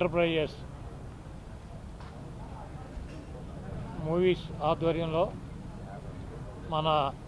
Enterprises movies ఆధ్వర్యంలో మన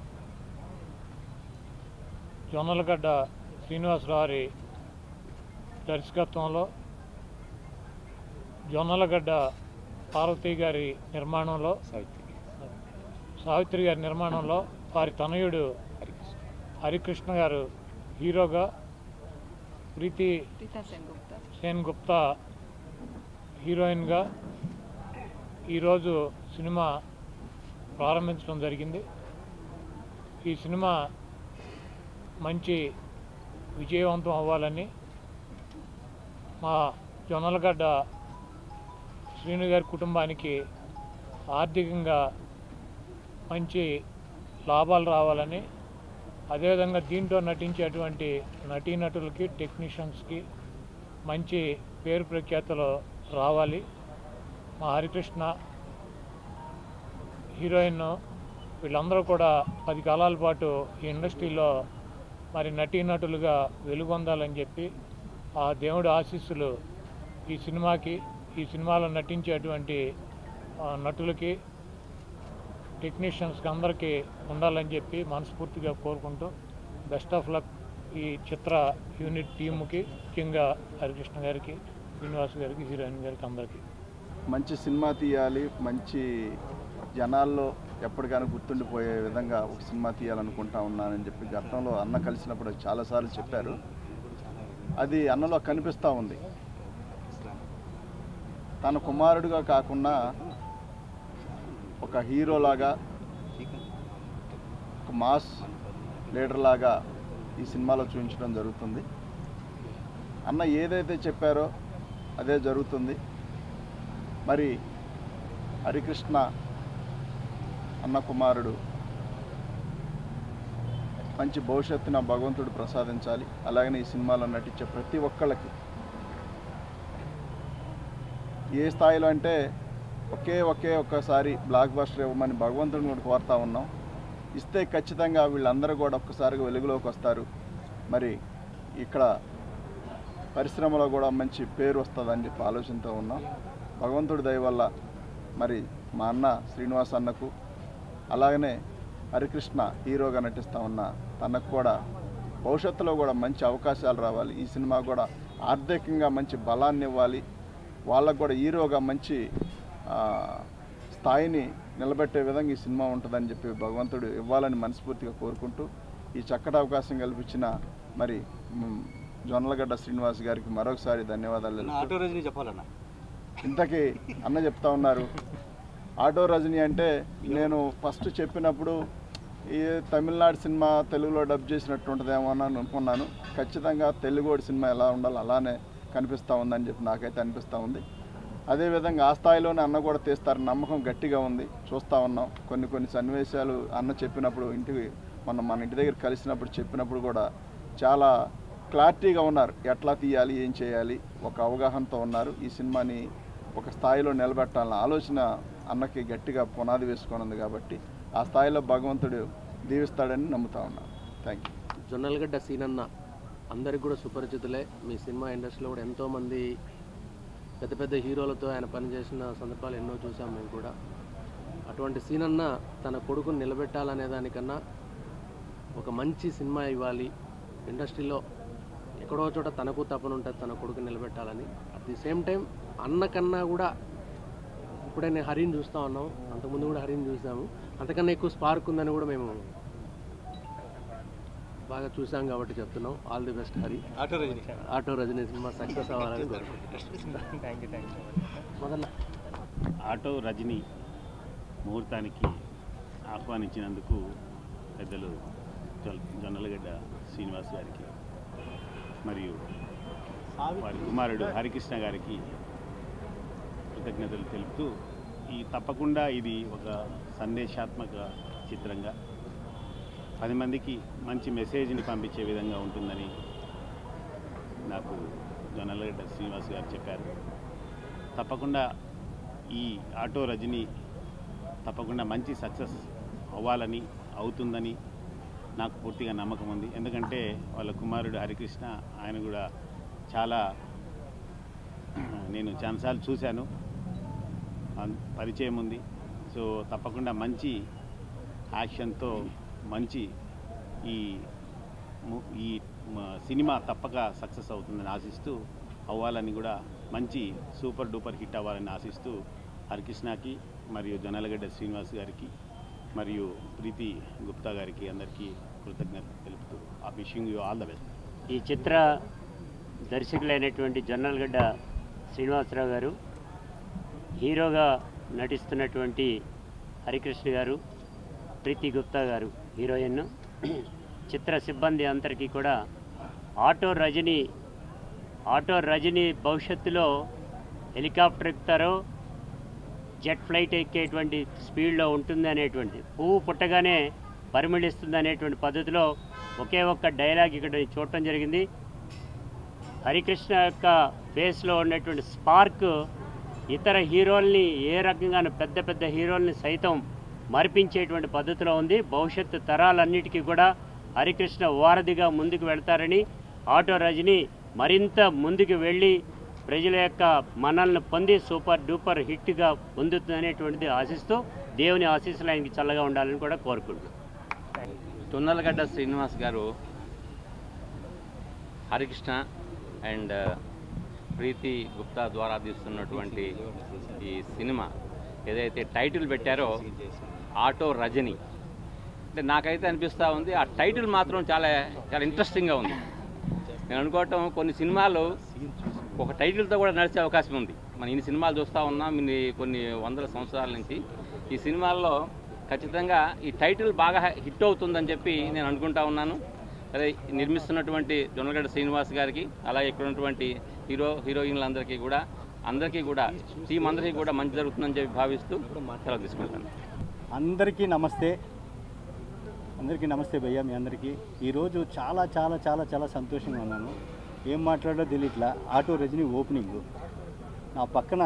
జొన్నలగడ్డ శ్రీనివాసరావు గారి దర్శకత్వంలో జొన్నలగడ్డ పార్వతి గారి నిర్మాణంలో సావిత్రి గారి నిర్మాణంలో వారి తనయుడు హరికృష్ణ గారు హీరోగా ప్రీతి రీతా సెన్గుప్తా సేన్ గుప్తా హీరోయిన్గా ఈరోజు సినిమా ప్రారంభించడం జరిగింది ఈ సినిమా మంచి విజయవంతం అవ్వాలని మా జొన్నలగడ్డ శ్రీను గారి కుటుంబానికి ఆర్థికంగా మంచి లాభాలు రావాలని అదేవిధంగా దీంట్లో నటించేటువంటి నటీనటులకి టెక్నీషియన్స్కి మంచి పేరు ప్రఖ్యాతలు రావాలి మా హరికృష్ణ హీరోయిన్ వీళ్ళందరూ కూడా పది కాలాల పాటు ఈ ఇండస్ట్రీలో మరి నటీనటులుగా వెలుగొందాలని చెప్పి ఆ దేవుడి ఆశీస్సులు ఈ సినిమాకి ఈ సినిమాలో నటించేటువంటి ఆ, నటులకి టెక్నీషియన్స్కి అందరికీ ఉండాలని చెప్పి మనస్ఫూర్తిగా కోరుకుంటూ బెస్ట్ ఆఫ్ లక్ ఈ చిత్ర యూనిట్ టీముకి ముఖ్యంగా హరికృష్ణ గారికి శ్రీనివాస్ గారికి హీరోయిన్ గారికి అందరికీ మంచి సినిమా తీయాలి మంచి జనాల్లో ఎప్పటికైనా గుర్తుండిపోయే విధంగా ఒక సినిమా తీయాలనుకుంటా ఉన్నానని చెప్పి గతంలో అన్న కలిసినప్పుడు చాలాసార్లు చెప్పారు అది అన్నలో కనిపిస్తూ ఉంది తన కుమారుడిగా కాకుండా ఒక హీరోలాగా ఒక మాస్ లీడర్ లాగా ఈ సినిమాలో చూపించడం జరుగుతుంది అన్న ఏదైతే చెప్పారో అదే జరుగుతుంది మరి హరికృష్ణ అన్న కుమారుడు మంచి భవిష్యత్తున భగవంతుడు ప్రసాదించాలి అలాగనే ఈ సినిమాలో నటించే ప్రతి ఒక్కళ్ళకి ఏ స్థాయిలో అంటే ఒకే ఒకే ఒక్కసారి బ్లాక్ బస్టర్ ఇవ్వమని భగవంతుడిని కూడా కోరుతా ఉన్నాం ఇస్తే ఖచ్చితంగా వీళ్ళందరూ కూడా ఒక్కసారిగా వెలుగులోకి వస్తారు మరి ఇక్కడ పరిశ్రమలో కూడా మంచి పేరు వస్తుందని చెప్పి ఆలోచనతో ఉన్నాం భగవంతుడి దయ వల్ల మరి మా అన్న శ్రీనివాస్ అన్నకు అలాగనే హరికృష్ణ హీరోగా నటిస్తూ ఉన్న తనకు కూడా భవిష్యత్తులో కూడా మంచి అవకాశాలు రావాలి ఈ సినిమా కూడా ఆర్థికంగా మంచి బలాన్ని ఇవ్వాలి వాళ్ళకు కూడా హీరోగా మంచి ఆ, స్థాయిని నిలబెట్టే విధంగా ఈ సినిమా ఉంటుందని చెప్పి భగవంతుడు ఇవ్వాలని మనస్ఫూర్తిగా కోరుకుంటూ ఈ చక్కటి అవకాశం కల్పించిన మరి మ్, జొన్నలగడ్డ శ్రీనివాస్ గారికి మరొకసారి ధన్యవాదాలు తెలుపుతూ ఆటో రజనీ చెప్పాలన్నా ఇంతకీ అన్న చెప్తా ఉన్నారు ఆటో రజనీ అంటే నేను ఫస్ట్ చెప్పినప్పుడు ఈ తమిళనాడు సినిమా తెలుగులో డబ్ చేసినట్టు ఉంటుందేమో అని అనుకున్నాను ఖచ్చితంగా తెలుగుడి సినిమా ఎలా ఉండాలో అలానే కనిపిస్తూ ఉందని చెప్పి నాకైతే అనిపిస్తూ ఉంది అదేవిధంగా ఆ స్థాయిలోనే అన్న కూడా తీస్తారని నమ్మకం గట్టిగా ఉంది చూస్తూ ఉన్నాం కొన్ని కొన్ని సన్నివేశాలు అన్న చెప్పినప్పుడు ఇంటికి మన మన ఇంటి దగ్గర కలిసినప్పుడు చెప్పినప్పుడు కూడా చాలా క్లారిటీగా ఉన్నారు ఎట్లా తీయాలి ఏం చేయాలి ఒక అవగాహనతో ఉన్నారు ఈ సినిమాని ఒక స్థాయిలో నిలబెట్టాలన్న ఆలోచన అన్నకి గట్టిగా పునాది వేసుకొని ఉంది కాబట్టి ఆ స్థాయిలో భగవంతుడు దీవిస్తాడని నమ్ముతా ఉన్నాను థ్యాంక్ యూ జొన్నలగడ్డ సీనన్న అందరికి కూడా సుపరిచితులే మీ సినిమా ఇండస్ట్రీలో కూడా ఎంతోమంది పెద్ద పెద్ద హీరోలతో ఆయన పనిచేసిన సందర్భాలు ఎన్నో చూసాం మేము కూడా అటువంటి సీనన్న తన కొడుకుని నిలబెట్టాలనే దానికన్నా ఒక మంచి సినిమా ఇవ్వాలి ఇండస్ట్రీలో ఎక్కడో చోట తనకు తపన ఉంటుంది తన కొడుకుని నిలబెట్టాలని అట్ ది సేమ్ టైం అన్న కన్నా కూడా ఇప్పుడే నేను హరిని చూస్తూ ఉన్నాం అంతకుముందు కూడా హరిని చూసాము అంతకన్నా ఎక్కువ స్పార్క్ ఉందని కూడా మేము బాగా చూసాం కాబట్టి చెప్తున్నాం all the best Hari auto Rajani auto Rajani సినిమా సక్సెస్ అవ్వాలని కోరుకుంటున్నాం థ్యాంక్ యూ థ్యాంక్ యూ మొదల ఆటో రజనీ ముహూర్తానికి ఆహ్వానించినందుకు పెద్దలు జొల్- జొన్నలగడ్డ శ్రీనివాస్ గారికి మరియు వారి కుమారుడు హరికృష్ణ గారికి కృతజ్ఞతలు తెలుపుతూ ఈ తప్పకుండా ఇది ఒక సందేశాత్మక చిత్రంగా పది మందికి మంచి మెసేజ్ని పంపించే విధంగా ఉంటుందని నాకు జొన్నలగడ్డ శ్రీనివాస్ గారు చెప్పారు తప్పకుండా ఈ ఆటో రజనీ తప్పకుండా మంచి సక్సెస్ అవ్వాలని అవుతుందని నాకు పూర్తిగా నమ్మకం ఉంది ఎందుకంటే వాళ్ళ కుమారుడు హరికృష్ణ ఆయన కూడా చాలా నేను చాలాసార్లు చూశాను అన్- పరిచయం ఉంది సో తప్పకుండా మంచి యాక్షన్తో మంచి ఈ ము- ఈ మ- సినిమా తప్పక సక్సెస్ అవుతుందని ఆశిస్తూ అవ్వాలని కూడా మంచి సూపర్ డూపర్ హిట్ అవ్వాలని ఆశిస్తూ హరికృష్ణకి మరియు జొన్నలగడ్డ శ్రీనివాస్ గారికి మరియు ప్రీతి గుప్తా గారికి అందరికీ కృతజ్ఞతలు తెలుపుతూ ఆ wishing you all the best ఈ చిత్ర దర్శకులైనటువంటి జొన్నలగడ్డ శ్రీనివాసరావు గారు హీరోగా నటిస్తున్నటువంటి హరికృష్ణ గారు ప్రీతి గుప్తా గారు హీరోయిన్ చిత్ర సిబ్బంది అందరికీ కూడా ఆటో రజని ఆటో రజని భవిష్యత్తులో హెలికాప్టర్ ఎక్కుతారో జెట్ ఫ్లైట్ ఎక్కేటువంటి స్పీడ్లో ఉంటుంది అనేటువంటి పువ్వు పుట్టగానే పరిమళిస్తుంది అనేటువంటి పద్ధతిలో ఒకే ఒక్క డైలాగ్ ఇక్కడ చూడటం జరిగింది హరికృష్ణ యొక్క ఫేస్లో ఉన్నటువంటి స్పార్క్ ఇతర హీరోల్ని ఏ రకంగా పెద్ద పెద్ద హీరోల్ని సైతం మరిపించేటువంటి పద్ధతిలో ఉంది భవిష్యత్తు తరాలన్నిటికీ కూడా హరికృష్ణ వారధిగా ముందుకు వెళ్తారని ఆటో రజని మరింత ముందుకు వెళ్ళి ప్రజల యొక్క మనల్ని పొంది సూపర్ డూపర్ హిట్గా పొందుతుందనేటువంటిది ఆశిస్తూ దేవుని ఆశీస్సులు ఆయనకి చల్లగా ఉండాలని కూడా కోరుకుంటున్నాను తున్నలగడ్డ శ్రీనివాస్ గారు హరికృష్ణ అండ్ ప్రీతి గుప్తా ద్వారా తీస్తున్నటువంటి ఈ సినిమా ఏదైతే టైటిల్ పెట్టారో ఆటో రజని అంటే నాకైతే అనిపిస్తూ ఉంది ఆ టైటిల్ మాత్రం చాలా చాలా ఇంట్రెస్టింగ్గా ఉంది నేను అనుకోవటం కొన్ని సినిమాలు ఒక టైటిల్తో కూడా నడిచే అవకాశం ఉంది మనం ఇన్ని సినిమాలు చూస్తూ ఉన్నాం ఇన్ని కొన్ని వందల సంవత్సరాల నుంచి ఈ సినిమాల్లో ఖచ్చితంగా ఈ టైటిల్ బాగా హిట్ అవుతుందని చెప్పి నేను అనుకుంటా ఉన్నాను అదే నిర్మిస్తున్నటువంటి జొన్నగడ్డ శ్రీనివాస్ గారికి అలాగే ఇక్కడ ఉన్నటువంటి హీరో హీరోయిన్లందరికీ కూడా అందరికీ కూడా టీం అందరికీ కూడా మంచి జరుగుతుందని చెప్పి భావిస్తూ సెలవు తీసుకుంటాను అందరికీ నమస్తే అందరికీ నమస్తే భయ్య మీ అందరికీ ఈరోజు చాలా చాలా చాలా చాలా సంతోషంగా ఉన్నాను ఏం మాట్లాడో తెలియట్లా ఆటో రజనీ ఓపెనింగ్ నా పక్కన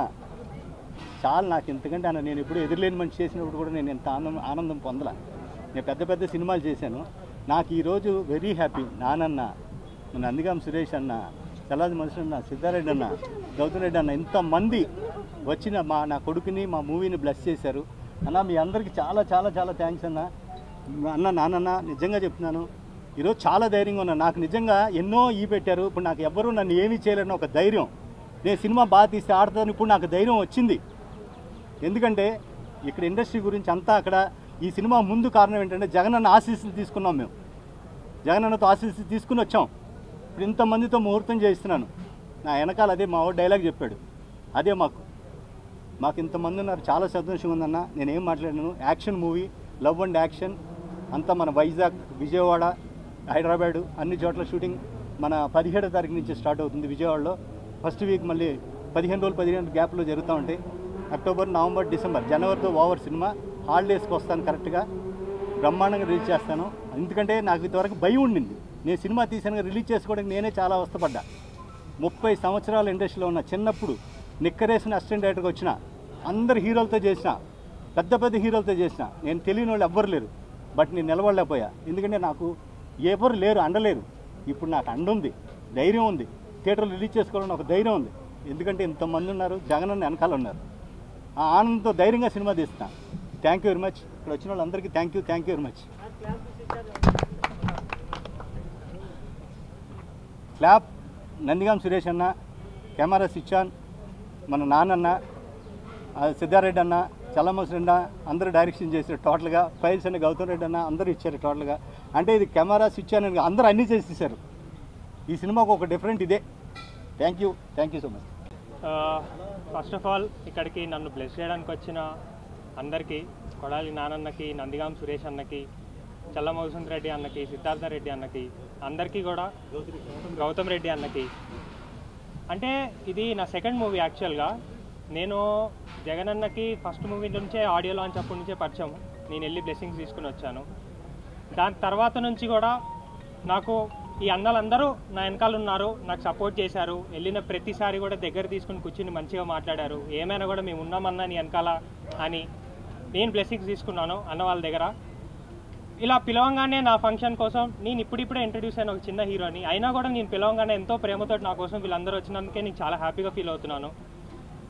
చాలా నాకు ఇంతకంటే అన్న నేను ఎప్పుడు ఎదురులేని మనిషి చేసినప్పుడు కూడా నేను ఎంత ఆనందం ఆనందం పొందల నేను పెద్ద పెద్ద సినిమాలు చేశాను నాకు ఈరోజు వెరీ హ్యాపీ నానన్న మన నందిగాం సురేష్ అన్న చల్లాది మనుషులు అన్న సిద్ధారెడ్డి అన్న గౌతమ్ రెడ్డి అన్న ఇంతమంది వచ్చిన మా నా కొడుకుని మా మూవీని బ్లెస్ చేశారు అన్న మీ అందరికీ చాలా చాలా చాలా థ్యాంక్స్ అన్న అన్న నానన్న నిజంగా చెప్తున్నాను ఈరోజు చాలా ధైర్యంగా ఉన్నాను నాకు నిజంగా ఎన్నో ఈ పెట్టారు ఇప్పుడు నాకు ఎవ్వరూ నన్ను ఏమీ చేయలేని ఒక ధైర్యం నేను సినిమా బాగా తీస్తే ఆడుతాను ఇప్పుడు నాకు ధైర్యం వచ్చింది ఎందుకంటే ఇక్కడ ఇండస్ట్రీ గురించి అంతా అక్కడ ఈ సినిమా ముందు కారణం ఏంటంటే జగనన్న ఆశీస్సులు తీసుకున్నాం మేము జగనన్నతో ఆశీస్సులు తీసుకుని వచ్చాం ఇప్పుడు ఇంతమందితో ముహూర్తం చేయిస్తున్నాను నా వెనకాల అదే మా వాడు డైలాగ్ చెప్పాడు అదే మాకు మాకు ఇంతమంది ఉన్నారు చాలా సంతోషంగా ఉందన్న నేనేం మాట్లాడాను action movie love and action అంతా మన వైజాగ్ విజయవాడ హైదరాబాదు అన్ని చోట్ల షూటింగ్ మన పదిహేడో తారీఖు నుంచి స్టార్ట్ అవుతుంది విజయవాడలో ఫస్ట్ వీక్ మళ్ళీ పదిహేను రోజులు పదిహేను గ్యాప్లో జరుగుతూ ఉంటాయి అక్టోబర్ నవంబర్ డిసెంబర్ జనవరితో ఓవర్ సినిమా హాలిడేస్కి వస్తాను కరెక్ట్గా బ్రహ్మాండంగా రిలీజ్ చేస్తాను ఎందుకంటే నాకు ఇంతవరకు భయం ఉండింది నేను సినిమా తీసాను రిలీజ్ చేసుకోవడానికి నేనే చాలా అవస్థపడ్డా ముప్పై సంవత్సరాల ఇండస్ట్రీలో ఉన్న చిన్నప్పుడు నిక్కరేసిన అసిస్టెంట్ డైరెక్టర్గా వచ్చిన అందరు హీరోలతో చేసిన పెద్ద పెద్ద హీరోలతో చేసిన నేను తెలియని వాళ్ళు ఎవ్వరు లేరు బట్ నేను నిలబడలేకపోయా ఎందుకంటే నాకు ఎవరు లేరు అండలేరు ఇప్పుడు నాకు అండ ఉంది ధైర్యం ఉంది థియేటర్లో రిలీజ్ చేసుకోవాలని ఒక ధైర్యం ఉంది ఎందుకంటే ఇంతమంది ఉన్నారు జగన్ అన్న వెనకాల ఉన్నారు ఆ ఆనందంతో ధైర్యంగా సినిమా తీస్తున్నా థ్యాంక్ యూ వెరీ మచ్ ఇక్కడ వచ్చిన వాళ్ళందరికీ thank you thank you very much clap Nandigam Suresh అన్న కెమెరా స్విచ్ ఆన్ మన నాన్నన్న ఆ సిద్ధారెడ్డి అన్న చల్లమోసరి అన్న అందరూ డైరెక్షన్ చేశారు టోటల్గా ఫైల్స్ అన్న గౌతమ్ రెడ్డి అన్న అందరూ ఇచ్చారు టోటల్గా అంటే ఇది కెమెరా స్విచ్ ఆన్ అని అందరూ అన్నీ చేసేసారు ఈ సినిమాకు ఒక డిఫరెంట్ ఇదే thank you thank you so much first of all ఇక్కడికి నన్ను బ్లెస్ చేయడానికి వచ్చిన అందరికీ కొడాలి నానన్నకి నందిగాం సురేష్ అన్నకి చల్లమోసంత్ రెడ్డి అన్నకి సిద్ధార్థ రెడ్డి అన్నకి అందరికీ కూడా గౌతమ్ రెడ్డి అన్నకి అంటే ఇది నా సెకండ్ మూవీ యాక్చువల్గా నేను జగన్ అన్నకి ఫస్ట్ మూవీ నుంచే ఆడియో లాంచ్ అప్పటి నుంచే పరిచయం నేను వెళ్ళి బ్లెస్సింగ్స్ తీసుకుని వచ్చాను దాని తర్వాత నుంచి కూడా నాకు ఈ అన్నలందరూ నా వెనకాల ఉన్నారు నాకు సపోర్ట్ చేశారు వెళ్ళిన ప్రతిసారి కూడా దగ్గర తీసుకుని కూర్చుని మంచిగా మాట్లాడారు ఏమైనా కూడా మేము ఉన్నామన్నా నీ వెనకాల అని నేను బ్లెస్సింగ్స్ తీసుకున్నాను అన్న వాళ్ళ దగ్గర ఇలా పిలవంగానే నా ఫంక్షన్ కోసం నేను ఇప్పుడిప్పుడే ఇంట్రడ్యూస్ అయిన ఒక చిన్న హీరోని అయినా కూడా నేను పిలవంగానే ఎంతో ప్రేమతో నా కోసం వీళ్ళందరూ వచ్చినందుకే నేను చాలా హ్యాపీగా ఫీల్ అవుతున్నాను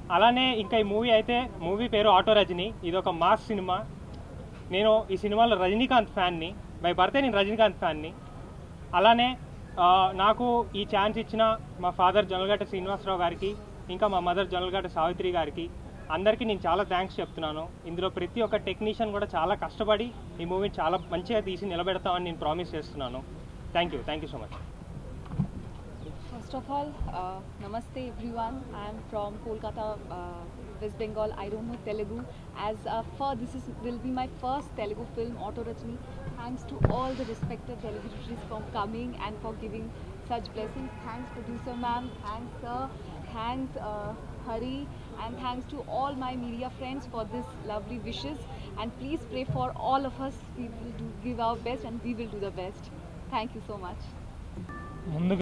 అలానే ఇంకా ఈ మూవీ అయితే మూవీ పేరు ఆటో రజనీ ఇది ఒక మాస్ సినిమా నేను ఈ సినిమాలో రజనీకాంత్ ఫ్యాన్ని బై బర్తే నేను రజనీకాంత్ ఫ్యాన్ని అలానే ఆ, నాకు ఈ ఛాన్స్ ఇచ్చిన మా ఫాదర్ జొన్నలగడ్డ శ్రీనివాసరావు గారికి ఇంకా మా మదర్ జొన్నలగడ్డ సావిత్రి గారికి అందరికీ నేను చాలా థ్యాంక్స్ చెప్తున్నాను ఇందులో ప్రతి ఒక్క టెక్నీషియన్ కూడా చాలా కష్టపడి ఈ మూవీని చాలా మంచిగా తీసి నిలబెడతామని నేను ప్రామిస్ చేస్తున్నాను thank you thank you so much First of all, uh, Namaste everyone. I am from Kolkata, uh, West Bengal. I don't know Telugu. As uh, for this is will be my first Telugu film, Auto Rajni. Thanks to all the respected televisions for coming and for giving such blessings. Thanks producer ma'am. Thanks sir. Thanks uh, Hari. And thanks to all my media friends for this lovely wishes. And please pray for all of us. We will do, give our best and we will do the best. Thank you so much. ముందుగా